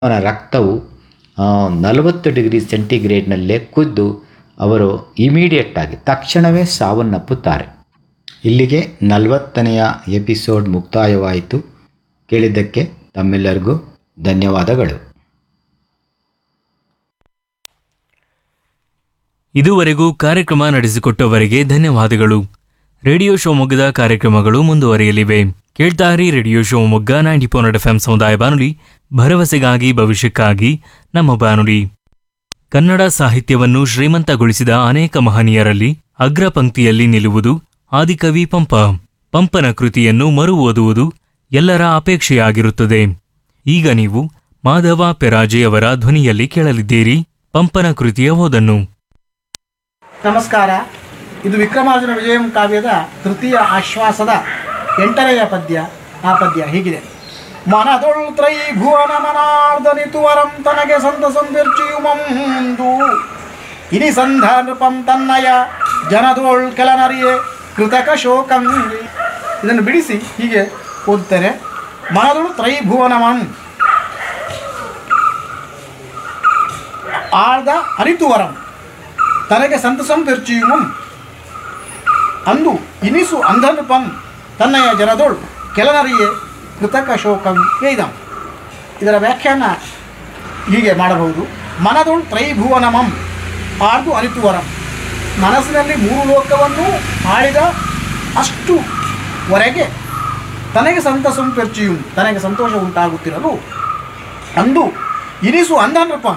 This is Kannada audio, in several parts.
ಅವನ ರಕ್ತವು ನಲವತ್ತು ಡಿಗ್ರಿ ಸೆಂಟಿಗ್ರೇಡ್ನಲ್ಲೇ ಕುದ್ದು ಅವರು ಇಮಿಡಿಯೇಟಾಗಿ ತಕ್ಷಣವೇ ಸಾವನ್ನಪ್ಪುತ್ತಾರೆ ಇಲ್ಲಿಗೆ ನಲವತ್ತನೆಯ ಎಪಿಸೋಡ್ ಮುಕ್ತಾಯವಾಯಿತು ಕೇಳಿದ್ದಕ್ಕೆ ತಮ್ಮೆಲ್ಲರಿಗೂ ಧನ್ಯವಾದಗಳು ಇದುವರೆಗೂ ಕಾರ್ಯಕ್ರಮ ನಡೆಸಿಕೊಟ್ಟವರಿಗೆ ಧನ್ಯವಾದಗಳು ರೇಡಿಯೋ ಶಿವಮೊಗ್ಗದ ಕಾರ್ಯಕ್ರಮಗಳು ಮುಂದುವರಿಯಲಿವೆ ಕೇಳ್ತಾರಿ radio Shivamogga ninety point F ಸಮುದಾಯ ಬಾನುಲಿ ಭರವಸೆಗಾಗಿ ಭವಿಷ್ಯಕ್ಕಾಗಿ ನಮ್ಮ ಬಾನುಲಿ ಕನ್ನಡ ಸಾಹಿತ್ಯವನ್ನು ಶ್ರೀಮಂತಗೊಳಿಸಿದ ಅನೇಕ ಮಹನೀಯರಲ್ಲಿ ಅಗ್ರ ಪಂಕ್ತಿಯಲ್ಲಿ ನಿಲ್ಲುವುದು ಆದಿಕವಿ ಪಂಪ ಪಂಪನ ಕೃತಿಯನ್ನು ಮರು ಓದುವುದು ಎಲ್ಲರ ಅಪೇಕ್ಷೆಯಾಗಿರುತ್ತದೆ ಈಗ ನೀವು ಮಾಧವ ಪೆರಾಜೆಯವರ ಧ್ವನಿಯಲ್ಲಿ ಕೇಳಲಿದ್ದೀರಿ ಪಂಪನ ಕೃತಿಯ ಓದನ್ನು ನಮಸ್ಕಾರ ಇದು ವಿಕ್ರಮಾರ್ಜುನ ವಿಜಯಂ ಕಾವ್ಯದ ತೃತೀಯ ಆಶ್ವಾಸದ ಎಂಟನೆಯ ಪದ್ಯ ಆ ಪದ್ಯ ಹೀಗಿದೆ ಮನದೊಳ್ ತ್ರೈ ಭುವನ ಮನಾರ್ದನಿತು ವರಂ ತನಗೆ ಸಂತಸಂ ಮಂದು ಇನಿ ಸಂಧ ನೃಪಂ ತನ್ನಯ ಜನದೋಳ್ ಕೆಲನರಿಯೇ ಕೃತಕ ಶೋಕಂ ಇದನ್ನು ಬಿಡಿಸಿ ಹೀಗೆ ಓದ್ತಾರೆ ಮನದೊಳು ತ್ರೈಭುವನಮಂ ಆಳ್ದ ಅರಿತುವರಂ ತನಗೆ ಸಂತಸಂ ಪೆರ್ಚಿಯುಮಂ ಅಂದು ಇನಿಸು ಅಂಧನುಪಂ ತನ್ನಯ ಜನದೋಳು ಕೆಲನರಿಯೇ ಕೃತಕ ಶೋಕಂ ವೇದಂ ಇದರ ವ್ಯಾಖ್ಯಾನ ಹೀಗೆ ಮಾಡಬಹುದು ಮನದೋಳು ತ್ರೈಭುವನಮಂ ಆರ್ದು ಅರಿತುವರಂ ಮನಸ್ಸಿನಲ್ಲಿ ಮೂರು ಲೋಕವನ್ನು ಆಳಿದ ಅಷ್ಟುವರೆಗೆ ತನಗೆ ಸಂತಸಂ ಪೆರ್ಚಿಯುಂ ತನಗೆ ಸಂತೋಷ ಉಂಟಾಗುತ್ತಿರಲು ಅಂದು ಇನಿಸು ಅಂಧನೃಪಂ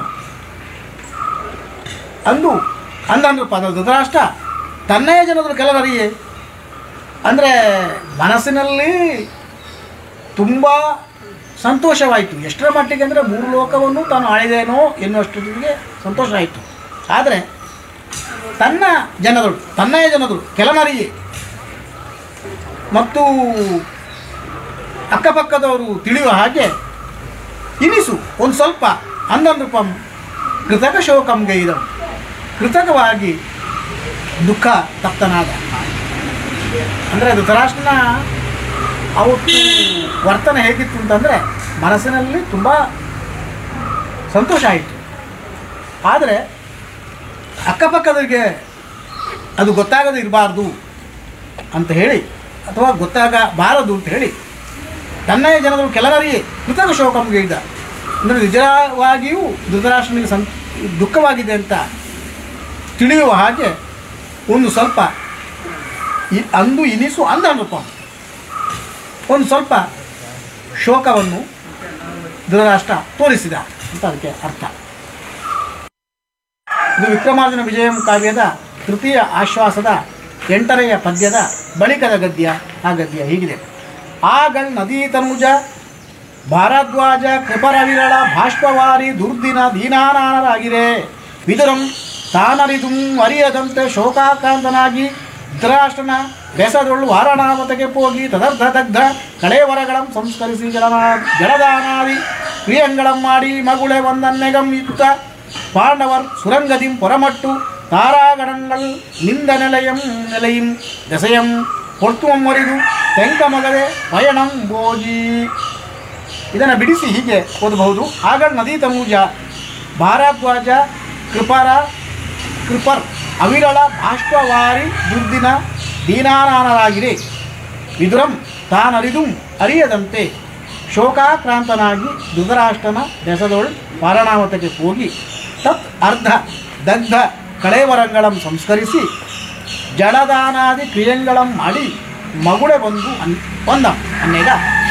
ಅಂದು ಅಂದಂದ್ರೆ ಪದ ಧೃತರಾಷ್ಟ್ರ ತನ್ನಯ ಜನರು ಕೆಲವರಿಗೆ ಅಂದರೆ ಮನಸ್ಸಿನಲ್ಲಿ ತುಂಬ ಸಂತೋಷವಾಯಿತು ಎಷ್ಟರ ಮಟ್ಟಿಗೆ ಅಂದರೆ ಮೂರು ಲೋಕವನ್ನು ತಾನು ಆಳಿದೇನೋ ಎನ್ನುವಷ್ಟರಿಗೆ ಸಂತೋಷ ಆಯಿತು ಆದರೆ ತನ್ನ ಜನಗಳು ತನ್ನಯ ಜನರು ಕೆಲನರಿಗೆ ಮತ್ತು ಅಕ್ಕಪಕ್ಕದವರು ತಿಳಿಯುವ ಹಾಗೆ ಇನಿಸು ಒಂದು ಸ್ವಲ್ಪ ಅಂದಂದ್ರೂಪಂ ಕೃತಕ ಶೋಕಂಗೆ ಇದಂ ಕೃತಕವಾಗಿ ದುಃಖ ತಪ್ತನಾದ ಅಂದರೆ ಧೃತರಾಷ್ಟ್ರನ ಅವತ್ತು ವರ್ತನೆ ಹೇಗಿತ್ತು ಅಂತಂದರೆ ಮನಸ್ಸಿನಲ್ಲಿ ತುಂಬ ಸಂತೋಷ ಆಯಿತು ಆದರೆ ಅಕ್ಕಪಕ್ಕದವರಿಗೆ ಅದು ಗೊತ್ತಾಗದೇ ಇರಬಾರ್ದು ಅಂತ ಹೇಳಿ ಅಥವಾ ಗೊತ್ತಾಗಬಾರದು ಅಂತ ಹೇಳಿ ತನ್ನಯ ಜನರು ಕೆಲವರಿಗೆ ಕೃತಕ ಶೋಕಂಗೆ ಇದ್ದ ಅಂದರೆ ನಿಜವಾಗಿಯೂ ಧೃತರಾಷ್ಟ್ರನಿಗೆ ಸಂ ದುಃಖವಾಗಿದೆ ಅಂತ ತಿಳಿಯುವ ಹಾಗೆ ಒಂದು ಸ್ವಲ್ಪ ಇ- ಅಂದು ಇನಿಸು ಅಂದನೂಪ ಒಂದು ಸ್ವಲ್ಪ ಶೋಕವನ್ನು ಧೃತರಾಷ್ಟ್ರ ತೋರಿಸಿದ ಅಂತ ಅದಕ್ಕೆ ಅರ್ಥ ಇದು ವಿಕ್ರಮಾರ್ಜುನ ವಿಜಯಂ ಕಾವ್ಯದ ತೃತೀಯ ಆಶ್ವಾಸದ ಎಂಟನೆಯ ಪದ್ಯದ ಬಳಿಕದ ಗದ್ಯ ಆ ಗದ್ಯ ಹೀಗಿದೆ ಆಗಳ್ ನದೀ ತನುಜ ಭಾರದ್ವಾಜ ಕೃಪರವಿರಳ ಭಾಷ್ಪವಾರಿ ದುರ್ದಿನ ದೀನಾನಾನರಾಗಿರೆ ವಿದುರಂ ತಾನರಿದು ಅರಿಯದಂತೆ ಶೋಕಾಕ್ರಾಂತನಾಗಿ ಧೃತರಾಷ್ಟ್ರನ ಬೆಸದೊಳ್ಳು ವಾರಣಾವತಗೆ ಹೋಗಿ ತದರ್ಧ ದಗ್ಧ ಕಳೇವರಗಳಂ ಸಂಸ್ಕರಿಸಿ ಜಲನ ಜಲದಾನಾದಿ ಕ್ರಿಯಂಗಳಂ ಮಾಡಿ ಮಗುಳೆ ಒಂದನ್ನೆಗಂ ಯುಕ್ತ ಪಾಂಡವರ್ ಸುರಂಗದಿಂ ಪೊರಮಟ್ಟು ತಾರಾಗಣங்கள் ನಿಂದ ನೆಲೆಯಂ ನೆಲೆಯಿಂ ದೆಸೆಯಂ ಹೊರ್ತುವಂ ಮರಿದು ತೆಂಕ ಮಗದೆ ಪಯಣಂ ಬೋಜಿ ಇದನ್ನು ಬಿಡಿಸಿ ಹೀಗೆ ಓದಬಹುದು ಆಗ ನದಿ ತಮೂಜ ಭಾರದ್ವಾಜ ಕೃಪರ ಕೃಪರ್ ಅವಿರಳ ಬಾಷ್ಪವಾರಿ ದುರ್ದಿನ ದೀನಾನಾನರಾಗಿರೆ ವಿದುರಂ ತಾನರಿದು ಅರಿಯದಂತೆ ಶೋಕಾಕ್ರಾಂತನಾಗಿ ಧೃತರಾಷ್ಟ್ರನ ಬೆಸದೊಳ್ ಪಾರಣಾವತಕ್ಕೆ ಹೋಗಿ ತತ್ ಅರ್ಧ ದಗ್ಧ ಕಳೇವರಂಗಳಂ ಸಂಸ್ಕರಿಸಿ ಜಡದಾನಾದಿ ಕ್ರಿಯಂಗಳಂ ಮಾಡಿ ಮಗುಳೆ ಬಂದು ಅನ್ ಒಂದ ಅನ್ನೇಗ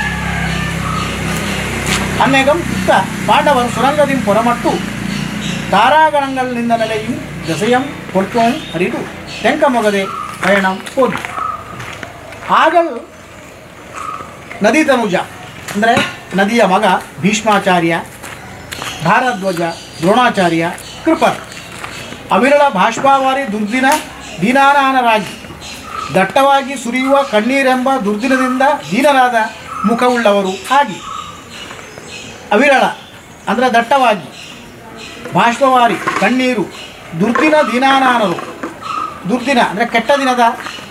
ಅನ್ನೇಗಂ ಯುಕ್ತ ಪಾಂಡವರು ಸುರಂಗದಿಂ ಪೊರಮಟ್ಟು ತಾರಾಗಣಗಳಿಂದ ನೆಲೆயும் ದಸೆಯಂ ಕೊಡ್ಕೋಂ ಹರಿದು ತೆಂಕ ಮೊಗದೆ ಪಯಣಂ ಹೋಗಿ ಆಗಲು ನದಿ ತನುಜ ಅಂದರೆ ನದಿಯ ಮಗ ಭೀಷ್ಮಾಚಾರ್ಯ ಭಾರದ್ವಾಜ ದ್ರೋಣಾಚಾರ್ಯ ಕೃಪರ್ ಅವಿರಳ ಭಾಷ್ಪಾವಾರಿ ದುರ್ದಿನ ದೀನಾನಾನರಾಗಿ ದಟ್ಟವಾಗಿ ಸುರಿಯುವ ಕಣ್ಣೀರೆಂಬ ದುರ್ದಿನದಿಂದ ದೀನರಾದ ಮುಖವುಳ್ಳವರು ಆಗಿ ಅವಿರಳ ಅಂದರೆ ದಟ್ಟವಾಗಿ ಬಾಷ್ಪವಾರಿ ಕಣ್ಣೀರು ದುರ್ದಿನ ದೀನಾನಾನರು ದುರ್ದಿನ ಅಂದರೆ ಕೆಟ್ಟ ದಿನದ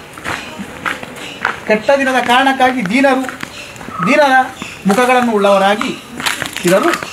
ಕೆಟ್ಟ ದಿನದ ಕಾರಣಕ್ಕಾಗಿ ದೀನರು ದೀನರ ಮುಖಗಳನ್ನು ಉಳ್ಳವರಾಗಿ ಇರಲು